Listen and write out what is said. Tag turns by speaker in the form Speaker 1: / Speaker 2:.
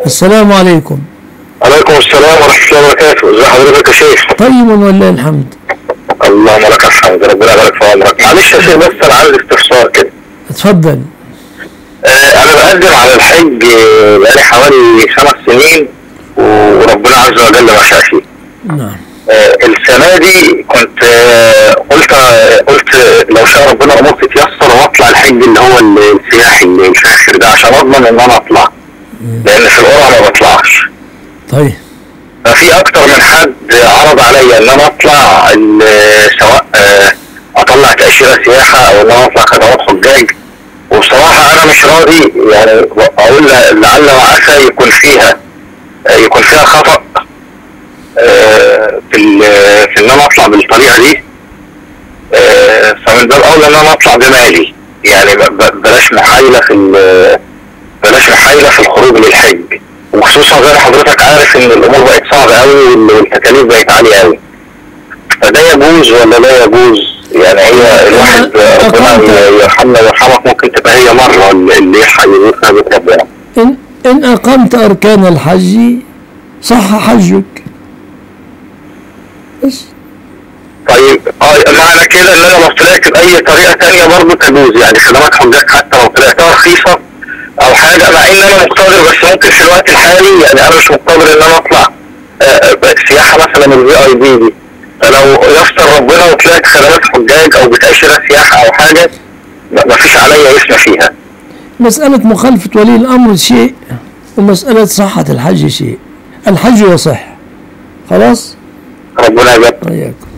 Speaker 1: السلام عليكم
Speaker 2: عليكم السلام ورحمة الله وبركاته ازي حضرتك يا شيخ
Speaker 1: طيب ولله الحمد
Speaker 2: اللهم لك الحمد ربنا يبارك في عمرك معلش يا شيخ بس انا عندي استفسار كده
Speaker 1: اتفضل
Speaker 2: آه انا بقدم على الحج آه، بقالي حوالي خمس سنين وربنا عز وجل ما شاء فيه
Speaker 1: نعم
Speaker 2: آه السنة دي كنت آه قلت آه قلت لو شاء ربنا امور تتيسر واطلع الحج اللي هو السياحي اللي الفاخر ده عشان اضمن ان انا اطلع لان في القرى ما بطلعش
Speaker 1: طيب
Speaker 2: ففي اكتر من حد عرض عليا ان انا اطلع ال- سواء آه، اطلع تاشيره سياحه او ان انا اطلع خدمات حجاج وبصراحه انا مش راضي يعني اقول لعل وعسى يكون فيها آه، يكون فيها خطا آه، في ال- في ان انا اطلع بالطريقه دي آه، فمن باب اولى ان انا اطلع بمالي يعني ب- ب- بلاش محايله في ال- بلاش محايله في الخروج للحج وخصوصا زي ما حضرتك عارف ان الامور بقت صعبه قوي والتكاليف بقت عاليه قوي فده يجوز ولا لا يجوز يعني هي الواحد ربنا يرحمنا ويرحمك ممكن تبقى هي مره اللي يلحق يزور فيها بيت ربنا
Speaker 1: إن, إن أقمت أركان الحج صح حجك بس
Speaker 2: طيب اه معنى كده ان انا لو طلعت باي طريقه تانية برضه تجوز يعني خدمات حجاج حتى لو طلعتها رخيصه او حاجه مع ان انا مقتدر بس ممكن في الوقت الحالي يعني انا مش مقتدر ان انا اطلع آه، آه، سياحه مثلا الفي اي بي دي فلو يستر ربنا وطلعت خدمات حجاج او بتاشيره سياحه او حاجه ما ما فيش عليا اسم فيها
Speaker 1: مسألة مخالفة ولي الأمر شيء ومسألة صحة الحج شيء الحج يصح خلاص
Speaker 2: ربنا يبارك
Speaker 1: وإياكم